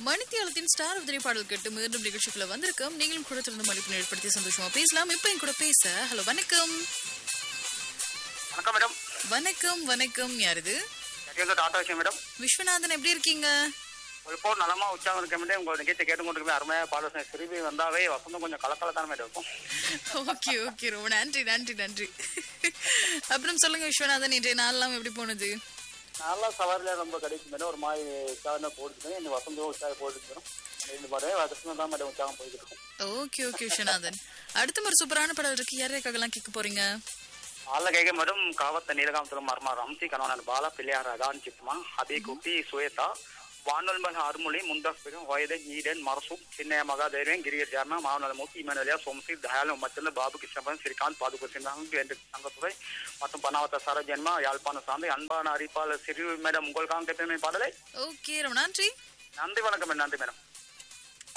மணித்தியாலத்தின் star உதிரி பாடல் கேட்டு மீண்டும் நிகழ்ச்சிக்குள்ள வந்திருக்கோம் நீங்களும் கூட தொடர்ந்து மதிப்பு ஏற்படுத்தி சந்தோஷமா பேசலாம் இப்ப என் கூட பேச ஹலோ வணக்கம் வணக்கம் மேடம் வணக்கம் வணக்கம் யாருது எங்க டாட்டா விஷயம் மேடம் விஸ்வநாதன் எப்படி இருக்கீங்க ஒரு போர் நலமா உற்சாகம் இருக்க மேடம் உங்க நிகழ்ச்சி கேட்டு கொண்டு அருமையா பாடல் சிறுமி வந்தாவே வசந்தம் கொஞ்சம் கலக்கல தானே மேடம் இருக்கும் ஓகே ஓகே ரொம்ப நன்றி நன்றி நன்றி அப்புறம் சொல்லுங்க விஸ்வநாதன் இன்றைய நாளெல்லாம் எப்படி போனது நல்லா சவாரில ரொம்ப கிடைக்கும் மேடம் ஒரு மாதிரி உற்சாகம் போட்டுக்கணும் இந்த வசந்தம் உற்சாகம் போட்டுக்கணும் இந்த மாதிரி வசந்தம் தான் மேடம் உற்சாகம் போய்கிட்டு இருக்கும் ஓகே ஓகே விஸ்வநாதன் அடுத்த ஒரு சூப்பரான பாடல் இருக்கு யாரையாக்கெல்லாம் கேட்க போறீங்க వాళ్ళ కేకే మేడం కావత్త నీలకాంతుల మర్మ రంసి కనవన బాల పిల్లార అదాన్ చిత్మ అబి కుట్టి శ్వేత వానల్మల్ హార్ములి ముందస్పిగం వయదే నీడెన్ మరసు చిన్నయ మగ ధైర్యం గిరిగిరి జామ మావనల మూర్తి ఇమనలియా సోమసి దయాల మచ్చల బాబు కిష్టపన్ శ్రీకాంత్ పాదుక సింహాంగ్ என்று சங்கத்துறை மற்றும் பனாவத்த சார ஜென்மா யாழ்ப்பாண சார்ந்து அன்பான அறிப்பாளர் சிறு மேடம் உங்களுக்காக கேட்பேன் பாடலை ஓகே ரொம்ப நன்றி நன்றி வணக்கம் மேடம் நன்றி மேடம்